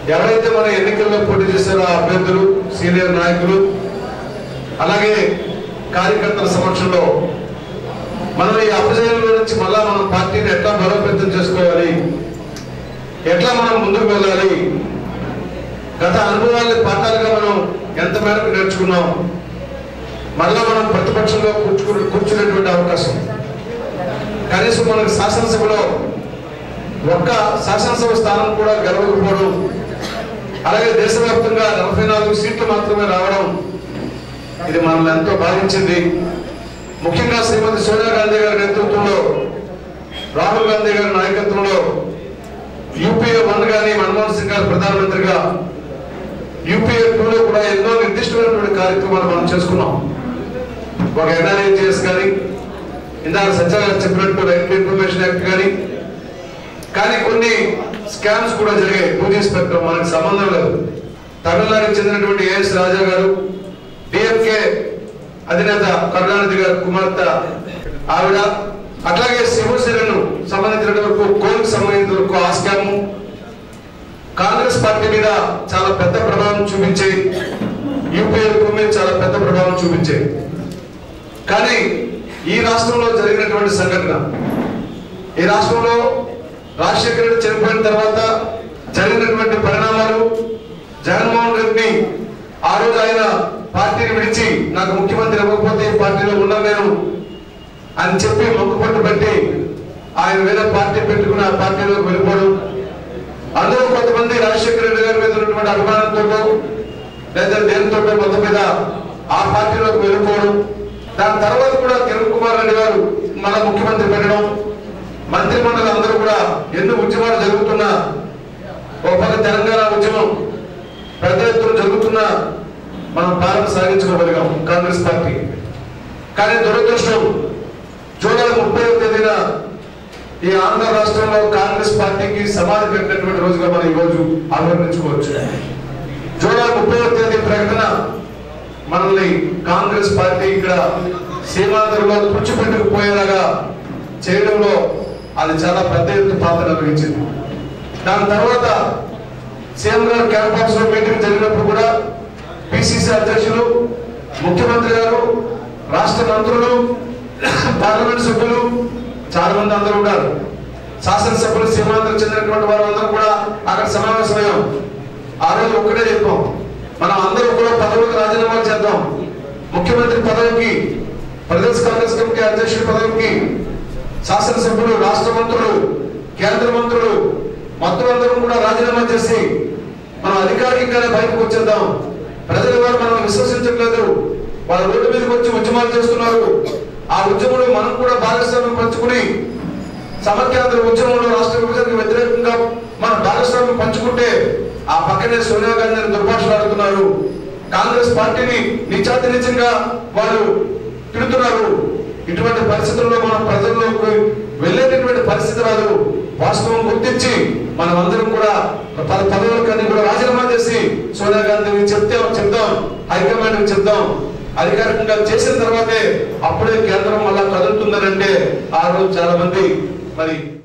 ఎవరైతే మన ఎన్నికల్లో పోటీ చేశారో ఆ అభ్యర్థులు సీనియర్ నాయకులు అలాగే కార్యకర్తల సమక్షంలో మనం ఈ అపజయంలో నుంచి మళ్ళా మనం పార్టీని ఎట్లా బలోపేతం చేసుకోవాలి ఎట్లా మనం ముందుకు వెళ్ళాలి గత అనుభవాల్ని పాఠాలుగా మనం ఎంత మేరకు నేర్చుకున్నాం మళ్ళా మనం ప్రతిపక్షంలో కూర్చుకుని కూర్చునేటువంటి అవకాశం కనీసం మనకు శాసనసభలో ఒక్క శాసనసభ స్థానం కూడా గెలవకపోవడం అలాగే దేశవ్యాప్తంగా నలభై నాలుగు సీట్లు మాత్రమే రావడం ఇది మనల్ని ఎంతో బాధించింది ముఖ్యంగా శ్రీమతి సోనియా గాంధీ గారి నేతృత్వంలో రాహుల్ గాంధీ గారి నాయకత్వంలో యూపీఏ వన్ గాని మన్మోహన్ సింగ్ గారు ప్రధానమంత్రిగా యూపీఏ టూలో కూడా ఎన్నో నిర్దిష్టమైనటువంటి కార్యక్రమాలు మనం చేసుకున్నాం ఒక ఎన్ఆర్ఏజిఎస్ కానీ ఇందాక సత్య గారు చెప్పినట్టు రైట్ ఇన్ఫర్మేషన్ యాక్ట్ కానీ కానీ కొన్ని స్కామ్స్ కూడా జరిగాయి టూ జీ స్పెక్ట్రమ్ మనకు సంబంధం లేదు తమిళనాడుకి చెందినటువంటి ఏఎస్ రాజా గారు డిఎంకే అధినేత కరుణానిధి గారి కుమార్తె ఆవిడ అట్లాగే శివసేనను సంబంధించిన వరకు కోల్కి సంబంధించిన వరకు ఆ స్కాము కాంగ్రెస్ పార్టీ మీద చాలా పెద్ద ప్రభావం చూపించే యూపీఏ మీద చాలా పెద్ద ప్రభావం చూపించే కానీ ఈ రాష్ట్రంలో జరిగినటువంటి సంఘటన ఈ రాష్ట్రంలో రాజశేఖర రెడ్డి చనిపోయిన తర్వాత జరిగినటువంటి పరిణామాలు జగన్మోహన్ రెడ్డిని ఆ రోజు ఆయన పార్టీని విడిచి నాకు ముఖ్యమంత్రి ఇవ్వకపోతే ఈ పార్టీలో ఉన్నాను నేను అని చెప్పి మొక్కుపట్టు పెట్టి ఆయన వేరే పార్టీ పెట్టుకుని ఆ పార్టీలోకి వెళ్ళిపోవడం అందులో కొంతమంది రాజశేఖర రెడ్డి గారి మీద ఉన్నటువంటి అభిమానంతో లేదా దేనితో మొత్తం మీద ఆ పార్టీలోకి వెళ్ళిపోవడం దాని తర్వాత కూడా కిరణ్ కుమార్ రెడ్డి గారు మన ముఖ్యమంత్రి పెట్టడం మంత్రి మండలి అందరూ కూడా ఎన్ని ఉద్యమాలు జరుగుతున్నా ఒక పక్క తెలంగాణ ఉద్యమం పెద్ద ఎత్తున జరుగుతున్నా మనం పాలన సాగించుకోగలిగాం కాంగ్రెస్ పార్టీ కానీ దురదృష్టం జూలై ముప్పై తేదీన ఈ ఆంధ్ర రాష్ట్రంలో కాంగ్రెస్ పార్టీకి సమాధి కట్టినటువంటి రోజుగా మనం ఈ రోజు ఆవిర్మించుకోవచ్చు జూలై ముప్పై తేదీ ప్రకటన మనల్ని కాంగ్రెస్ పార్టీ ఇక్కడ సీమాంధ్రలో పుచ్చిపెట్టుకుపోయేలాగా చేయడంలో అది చాలా పెద్ద ఎత్తున పాత్ర నిర్వహించింది దాని తర్వాత సీఎం గారు క్యాంపస్ లో మీటింగ్ జరిగినప్పుడు కూడా పిసిసి అధ్యక్షులు ముఖ్యమంత్రి గారు రాష్ట్ర మంత్రులు పార్లమెంట్ సభ్యులు చాలా మంది అందరూ ఉన్నారు శాసనసభ్యులు సీమాంధ్ర చెందినటువంటి వారు అందరూ కూడా అక్కడ సమావేశమయ్యాం ఆ రోజు ఒక్కటే చెప్పాం మనం అందరూ కూడా పదవికి రాజీనామా చేద్దాం ముఖ్యమంత్రి పదవికి ప్రదేశ్ కాంగ్రెస్ కమిటీ అధ్యక్షుడి పదవికి శాసనసభ్యులు రాష్ట్ర మంత్రులు కేంద్ర మంత్రులు మొత్తం అందరం కూడా రాజీనామా చేసి మనం అధికారికంగానే బయటకు వచ్చేద్దాం ప్రజల వారు మనం విశ్వసించట్లేదు వాళ్ళ రోడ్డు మీదకి వచ్చి ఉద్యమాలు చేస్తున్నారు ఆ ఉద్యమంలో మనం కూడా భాగస్వామ్యం పంచుకుని సమైక్యాంధ్ర ఉద్యమంలో రాష్ట్ర విభజనకు వ్యతిరేకంగా మన భాగస్వామ్యం పంచుకుంటే ఆ పక్కనే సోనియా గాంధీని దుర్భాషలాడుతున్నారు కాంగ్రెస్ పార్టీని నిత్యాతి నిత్యంగా వాళ్ళు తిడుతున్నారు ఇటువంటి పరిస్థితుల్లో మనం ప్రజల్లోకి వెళ్ళేటటువంటి పరిస్థితి రాదు వాస్తవం గుర్తించి మనం అందరం కూడా పద పదవులకన్నీ కూడా రాజీనామా చేసి సోనియా గాంధీని చెప్తే చెప్దాం హైకమాండ్ చెప్దాం అధికారికంగా చేసిన తర్వాతే అప్పుడే కేంద్రం మళ్ళా కదులుతుందనంటే ఆ రోజు చాలా మంది మరి